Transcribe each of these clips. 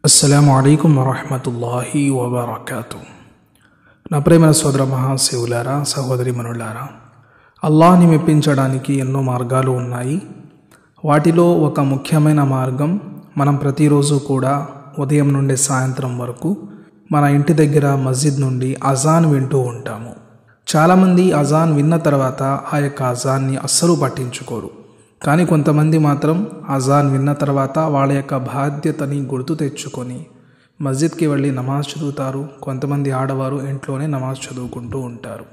అస్సలం అయికం వరహమతుల్లాహి వబర్కాతు నా ప్రేమైన సోదర మహాశివులారా సహోదరి మనులారా అల్లాహ్ని మెప్పించడానికి ఎన్నో మార్గాలు ఉన్నాయి వాటిలో ఒక ముఖ్యమైన మార్గం మనం ప్రతిరోజు కూడా ఉదయం నుండి సాయంత్రం వరకు మన ఇంటి దగ్గర మస్జిద్ నుండి అజాన్ వింటూ ఉంటాము చాలామంది అజాన్ విన్న తర్వాత ఆ యొక్క అజాన్ని అస్సలు పట్టించుకోరు కానీ కొంతమంది మాత్రం అజాన్ విన్న తర్వాత వాళ్ళ యొక్క బాధ్యతని గుర్తు తెచ్చుకొని మస్జిద్కి వెళ్ళి నమాజ్ చదువుతారు కొంతమంది ఆడవారు ఇంట్లోనే నమాజ్ చదువుకుంటూ ఉంటారు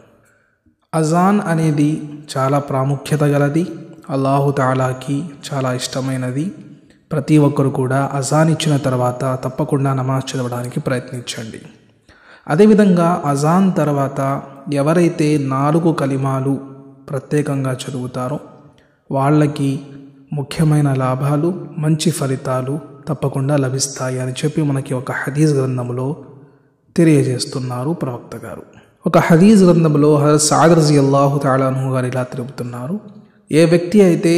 అజాన్ అనేది చాలా ప్రాముఖ్యత గలది అల్లాహు తాలాకి చాలా ఇష్టమైనది ప్రతి ఒక్కరు కూడా అజాన్ ఇచ్చిన తర్వాత తప్పకుండా నమాజ్ చదవడానికి ప్రయత్నించండి అదేవిధంగా అజాన్ తర్వాత ఎవరైతే నాలుగు కలిమాలు ప్రత్యేకంగా చదువుతారో వాళ్ళకి ముఖ్యమైన లాభాలు మంచి ఫలితాలు తప్పకుండా లభిస్తాయి అని చెప్పి మనకి ఒక హదీజ్ గ్రంథంలో తెలియజేస్తున్నారు ప్రవక్త గారు ఒక హదీజ్ గ్రంథంలో హజరత్ సాద్ రజీ అల్లాహు తాళాను గారు ఇలా తెలుపుతున్నారు ఏ వ్యక్తి అయితే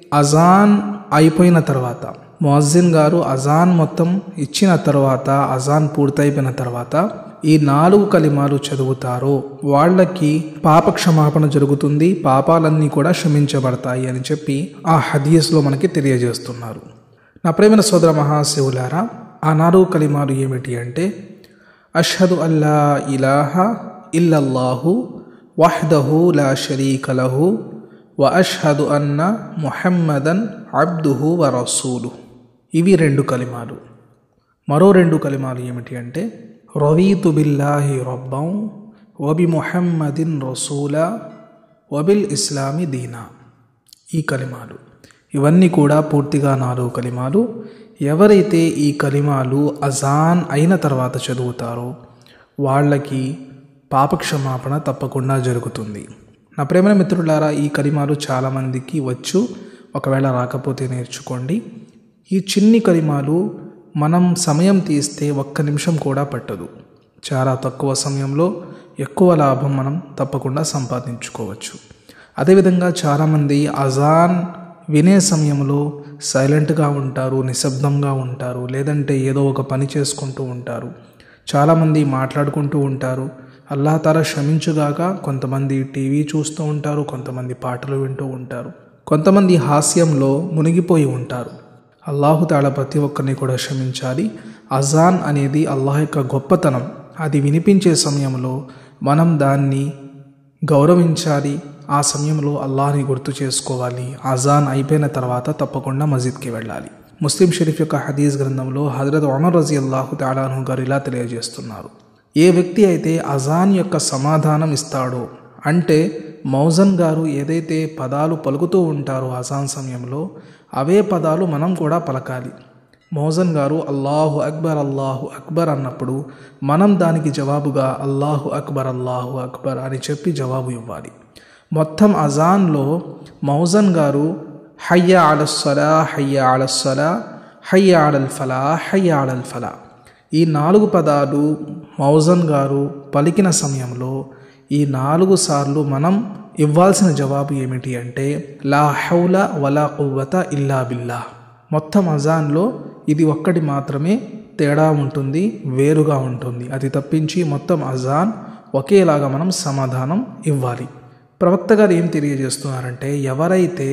అజాన్ అయిపోయిన తర్వాత ముఅజ్జిన్ గారు అజాన్ మొత్తం ఇచ్చిన తర్వాత అజాన్ పూర్తయిపోయిన తర్వాత ఈ నాలుగు కలిమాలు చదువుతారో వాళ్ళకి పాప క్షమాపణ జరుగుతుంది పాపాలన్నీ కూడా క్షమించబడతాయి అని చెప్పి ఆ హదీస్లో మనకి తెలియజేస్తున్నారు నా ప్రేమైన సోదర మహాశివులారా ఆ నాలుగు కలిమాలు ఏమిటి అంటే అష్హదు అల్లా ఇలాహ ఇల్లల్లాహు వహ్దహు లా షరీక లహు వ అష్హదు అన్న ముహమ్మదన్ అబ్దుహు వ రసూలు ఇవి రెండు కలిమాలు మరో రెండు కలిమాలు ఏమిటి అంటే రవీతు బిల్లాహి రబ్బం వబి ముహమ్మదిన్ రసూలా వబిల్ ఇస్లామి దీనా ఈ కలిమాలు ఇవన్నీ కూడా పూర్తిగా నాలుగు కలిమాలు ఎవరైతే ఈ కలిమాలు అజాన్ అయిన తర్వాత చదువుతారో వాళ్ళకి పాపక్షమాపణ తప్పకుండా జరుగుతుంది నా ప్రేమ మిత్రులారా ఈ కలిమాలు చాలామందికి వచ్చు ఒకవేళ రాకపోతే నేర్చుకోండి ఈ చిన్ని కలిమాలు మనం సమయం తీస్తే ఒక్క నిమిషం కూడా పట్టదు చాలా తక్కువ సమయంలో ఎక్కువ లాభం మనం తప్పకుండా సంపాదించుకోవచ్చు అదేవిధంగా చాలామంది అజాన్ వినే సమయంలో సైలెంట్గా ఉంటారు నిశ్శబ్దంగా ఉంటారు లేదంటే ఏదో ఒక పని చేసుకుంటూ ఉంటారు చాలామంది మాట్లాడుకుంటూ ఉంటారు అల్లా తాలా క్షమించుగాక కొంతమంది టీవీ చూస్తూ ఉంటారు కొంతమంది పాటలు వింటూ ఉంటారు కొంతమంది హాస్యంలో మునిగిపోయి ఉంటారు అల్లాహు తాళ ప్రతి ఒక్కరిని కూడా క్షమించాలి అజాన్ అనేది అల్లాహ్ యొక్క గొప్పతనం అది వినిపించే సమయంలో మనం దాన్ని గౌరవించాలి ఆ సమయంలో అల్లాహ్ని గుర్తు చేసుకోవాలి అజాన్ అయిపోయిన తర్వాత తప్పకుండా మస్జిద్కి వెళ్ళాలి ముస్లిం షరీఫ్ యొక్క హదీస్ గ్రంథంలో హజరత్ ఒమర్ రజీ అల్లాహు తాలాను గారు ఇలా తెలియజేస్తున్నారు ఏ వ్యక్తి అయితే అజాన్ యొక్క సమాధానం ఇస్తాడో అంటే మౌజన్ గారు ఏదైతే పదాలు పలుకుతూ ఉంటారో అజాన్ సమయంలో అవే పదాలు మనం కూడా పలకాలి మౌజన్ గారు అల్లాహు అక్బర్ అల్లాహు అక్బర్ అన్నప్పుడు మనం దానికి జవాబుగా అల్లాహు అక్బర్ అల్లాహు అక్బర్ అని చెప్పి జవాబు ఇవ్వాలి మొత్తం అజాన్లో మౌజన్ గారు హయ్య ఆలస్సలా హయ్య ఆలస్సలా హయ్య ఆడల్ ఫలా హయ్య ఆడల్ ఫలా ఈ నాలుగు పదాలు మౌజన్ గారు పలికిన సమయంలో ఈ నాలుగు సార్లు మనం ఇవ్వాల్సిన జవాబు ఏమిటి అంటే లా హౌల వలా కువ్వత ఇల్లా బిల్లా మొత్తం అజాన్లో ఇది ఒక్కటి మాత్రమే తేడా ఉంటుంది వేరుగా ఉంటుంది అది తప్పించి మొత్తం అజాన్ ఒకేలాగా మనం సమాధానం ఇవ్వాలి ప్రవక్త గారు ఏం తెలియజేస్తున్నారంటే ఎవరైతే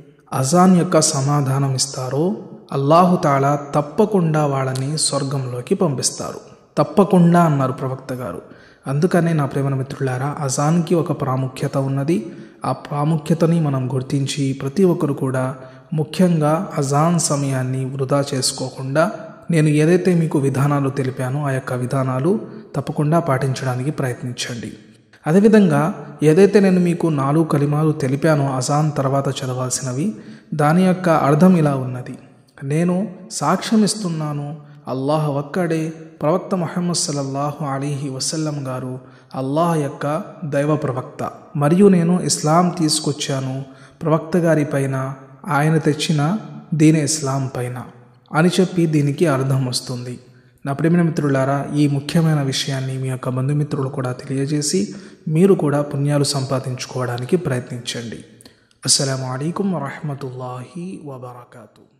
అజాన్ యొక్క సమాధానం ఇస్తారో అల్లాహుతాళ తప్పకుండా వాళ్ళని స్వర్గంలోకి పంపిస్తారు తప్పకుండా అన్నారు ప్రవక్త గారు అందుకనే నా ప్రేమ మిత్రులారా అజాన్కి ఒక ప్రాముఖ్యత ఉన్నది ఆ ప్రాముఖ్యతని మనం గుర్తించి ప్రతి ఒక్కరు కూడా ముఖ్యంగా అజాన్ సమయాన్ని వృధా చేసుకోకుండా నేను ఏదైతే మీకు విధానాలు తెలిపానో ఆ యొక్క విధానాలు తప్పకుండా పాటించడానికి ప్రయత్నించండి అదేవిధంగా ఏదైతే నేను మీకు నాలుగు కలిమాలు తెలిపానో అజాన్ తర్వాత చదవాల్సినవి దాని యొక్క అర్థం ఇలా ఉన్నది నేను సాక్ష్యం ఇస్తున్నాను అల్లాహ్ ఒక్కడే ప్రవక్త ముహమ్మద్ సల్లల్లాహు అలీహి వసల్లం గారు అల్లాహ్ యొక్క దైవ ప్రవక్త మరియు నేను ఇస్లాం తీసుకొచ్చాను ప్రవక్త గారి పైన ఆయన తెచ్చిన దీని ఇస్లాం పైన అని చెప్పి దీనికి అర్థం వస్తుంది నా ప్రేమ మిత్రులారా ఈ ముఖ్యమైన విషయాన్ని మీ యొక్క బంధుమిత్రులు కూడా తెలియజేసి మీరు కూడా పుణ్యాలు సంపాదించుకోవడానికి ప్రయత్నించండి అస్సలం అయికం వరహమతుల్లాహి వబర్కాతూ